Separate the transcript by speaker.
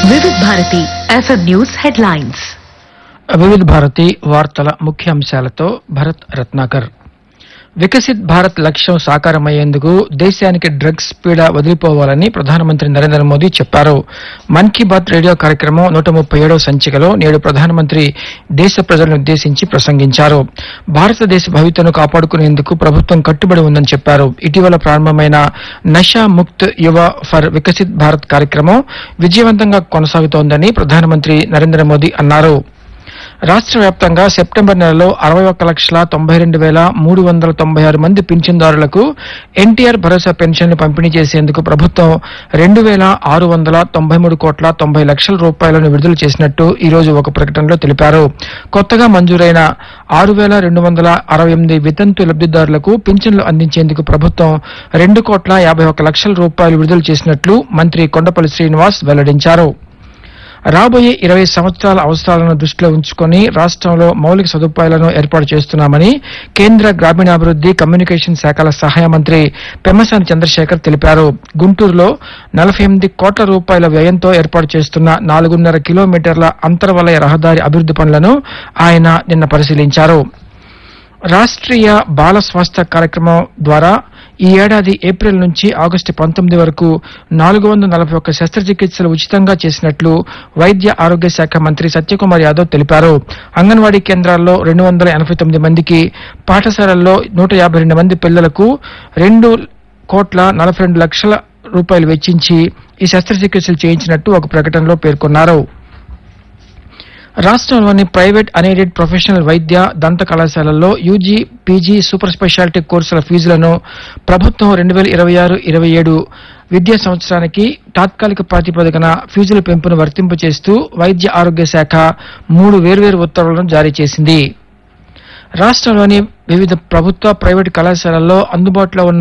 Speaker 1: వివిధ Bharati FM news headlines
Speaker 2: వివిధ భారతి వార్తల ముఖ్యాంశాలతో భరత్ రత్నాకర్ వికసిత్ భారత్ లక్ష్యం సాకారమయ్యేందుకు దేశానికి డ్రగ్స్ పీడ వదిలిపోవాలని ప్రధానమంత్రి నరేంద్ర మోదీ చెప్పారు మన్ కీ బాత్ రేడియో కార్యక్రమం నూట ముప్పై ఏడవ సంచికలో నేడు ప్రధానమంత్రి దేశ ప్రజలను ఉద్దేశించి ప్రసంగించారు భారతదేశ భవితను కాపాడుకునేందుకు ప్రభుత్వం కట్టుబడి ఉందని చెప్పారు ఇటీవల ప్రారంభమైన నషా ముక్త్ యువ ఫర్ వికసిత్ భారత్ కార్యక్రమం విజయవంతంగా కొనసాగుతోందని ప్రధానమంత్రి నరేంద్ర మోదీ అన్నారు రాష్ట్ర వ్యాప్తంగా సెప్టెంబర్ నెలలో అరవై ఒక్క లక్షల తొంభై రెండు వేల మూడు వందల తొంభై ఆరు మంది పింఛన్దారులకు ఎన్టీఆర్ భరోసా పెన్షన్లు పంపిణీ చేసేందుకు ప్రభుత్వం రెండు వేల ఆరు వందల తొంభై మూడు కోట్ల తొంభై లక్షల రూపాయలను విడుదల చేసినట్టు ఈ రోజు ఒక ప్రకటనలో తెలిపారు కొత్తగా మంజూరైన ఆరు వేల రెండు వందల అరవై ఎనిమిది వితంతు లబ్ధిదారులకు పింఛన్లు అందించేందుకు ప్రభుత్వం రెండు కోట్ల యాభై ఒక్క లక్షల రూపాయలు విడుదల చేసినట్లు మంత్రి కొండపల్లి శ్రీనివాస్ వెల్లడించారు రాబోయే ఇరవై సంవత్సరాల అవసరాలను దృష్టిలో ఉంచుకొని రాష్ట్రంలో మౌలిక సదుపాయాలను ఏర్పాటు చేస్తున్నామని కేంద్ర గ్రామీణాభివృద్ధి కమ్యూనికేషన్ శాఖల సహాయ మంత్రి పెమ్మసాని చంద్రశేఖర్ తెలిపారు గుంటూరులో నలభై ఎనిమిది కోట్ల రూపాయల వ్యయంతో ఏర్పాటు చేస్తున్న నాలుగున్నర కిలోమీటర్ల అంతర్వలయ రహదారి అభివృద్ధి పనులను ఆయన నిన్న పరిశీలించారు రాష్ట్రీయ బాల స్వాస్థ్య కార్యక్రమం ద్వారా ఈ ఏడాది ఏప్రిల్ నుంచి ఆగస్టు పంతొమ్మిది వరకు నాలుగు వందల నలభై ఒక్క శస్త్రచికిత్సలు ఉచితంగా చేసినట్లు వైద్య ఆరోగ్య శాఖ మంత్రి సత్యకుమార్ యాదవ్ తెలిపారు అంగన్వాడీ కేంద్రాల్లో రెండు వందల ఎనభై తొమ్మిది మందికి పాఠశాలల్లో నూట యాభై రెండు మంది పిల్లలకు రెండు కోట్ల నలభై రెండు లక్షల రూపాయలు వెచ్చించి ఈ శస్త్రచికిత్సలు చేయించినట్టు ఒక ప్రకటనలో పేర్కొన్నారు రాష్ట్రంలోని ప్రైవేట్ అన్ఎయిడెడ్ ప్రొఫెషనల్ వైద్య దంత కళాశాలల్లో యూజీ పీజీ సూపర్ స్పెషాలిటీ కోర్సుల ఫీజులను ప్రభుత్వం రెండు వేల ఇరవై ఆరు ఇరవై ఏడు విద్యా సంవత్సరానికి తాత్కాలిక ప్రాతిపదికన ఫీజుల పెంపును వర్తింపచేస్తూ వైద్య ఆరోగ్య శాఖ మూడు వేర్వేరు ఉత్తర్వులను జారీ చేసింది రాష్ట్రంలోని వివిధ ప్రభుత్వ ప్రైవేటు కళాశాలల్లో అందుబాటులో ఉన్న